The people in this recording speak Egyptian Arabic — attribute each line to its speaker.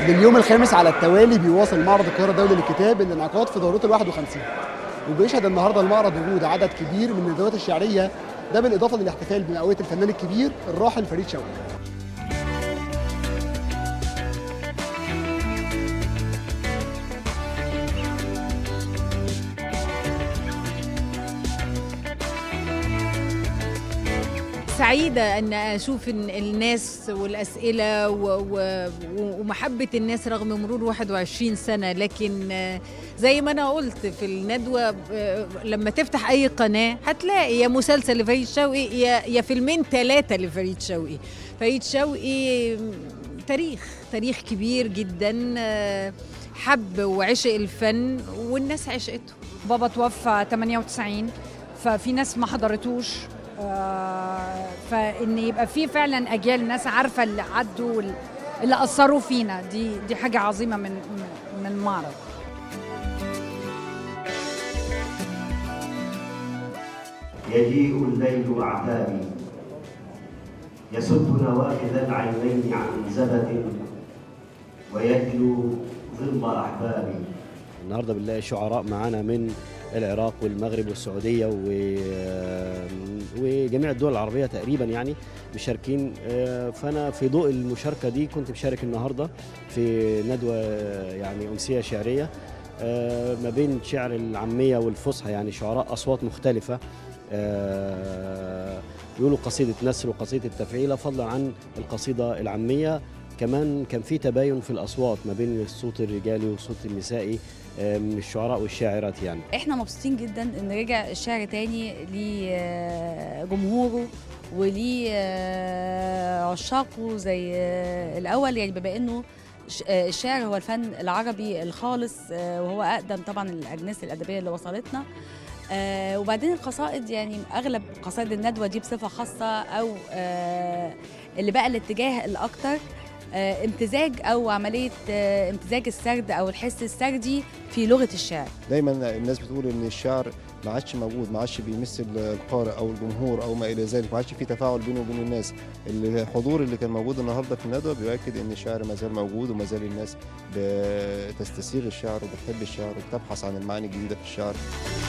Speaker 1: لليوم الخامس على التوالي بيواصل معرض القاهره الدولي للكتاب الانعقاد في دورته ال 51 وبيشهد النهارده المعرض وجود عدد كبير من الندوات الشعريه ده بالاضافه للاحتفال بمئويه الفنان الكبير الراحل فريد شوقي
Speaker 2: سعيدة أن أشوف إن الناس والأسئلة و- و- ومحبة الناس رغم مرور 21 سنة لكن آه، زي ما أنا قلت في الندوة آه، لما تفتح أي قناة هتلاقي يا مسلسل لفريد شوقي يا يا فيلمين ثلاثة لفريد شوقي فريد شوقي تاريخ تاريخ كبير جدا آه، حب وعشق الفن والناس عشقته
Speaker 3: بابا توفى 98 ففي ناس ما حضرتوش آه، فان يبقى في فعلا اجيال ناس عارفه اللي عدوا وال- اللي اثروا فينا دي دي حاجه عظيمه من من- من المعرض
Speaker 4: يجيء الليل أعتابي يسد نواكذ العينين عن زبد ويجلو ظل أحبابي
Speaker 5: النهارده بنلاقي شعراء معانا من العراق والمغرب والسعوديه و- وجميع الدول العربيه تقريبا يعني مشاركين آه، فانا في ضوء المشاركه دي كنت مشارك النهارده في ندوه يعني امسيه شعريه آه، ما بين شعر العاميه والفصحى يعني شعراء اصوات مختلفه آه، بيقولوا قصيده نسر وقصيده التفعيله فضلا عن القصيده العاميه كمان كان في تباين في الاصوات ما بين الصوت الرجالي والصوت النسائي آه، من الشعراء والشاعرات يعني
Speaker 6: احنا مبسوطين جدا ان رجع الشعر تاني لجمهوره وليه آه، عشاقه زي آه، الاول يعني بما انه ش- آه، الشعر هو الفن العربي الخالص آه، وهو اقدم طبعا الاجناس الادبيه اللي وصلتنا آه، وبعدين القصائد يعني اغلب قصائد الندوه دي بصفه خاصه او آه، اللي بقى الاتجاه الاكتر آه، امتزاج او عمليه آه، امتزاج السرد او الحس السردي في لغه الشعر
Speaker 7: دايما الناس بتقول ان الشعر ما عادش موجود ما عادش بيمثل القارئ او الجمهور او ما الى ذلك ما عادش في تفاعل بينه وبين الناس الحضور اللي كان موجود النهارده في الندوه بيؤكد ان الشعر ما زال موجود وما زال الناس بتستسيغ الشعر وبتحب الشعر وبتبحث عن المعاني الجديده في الشعر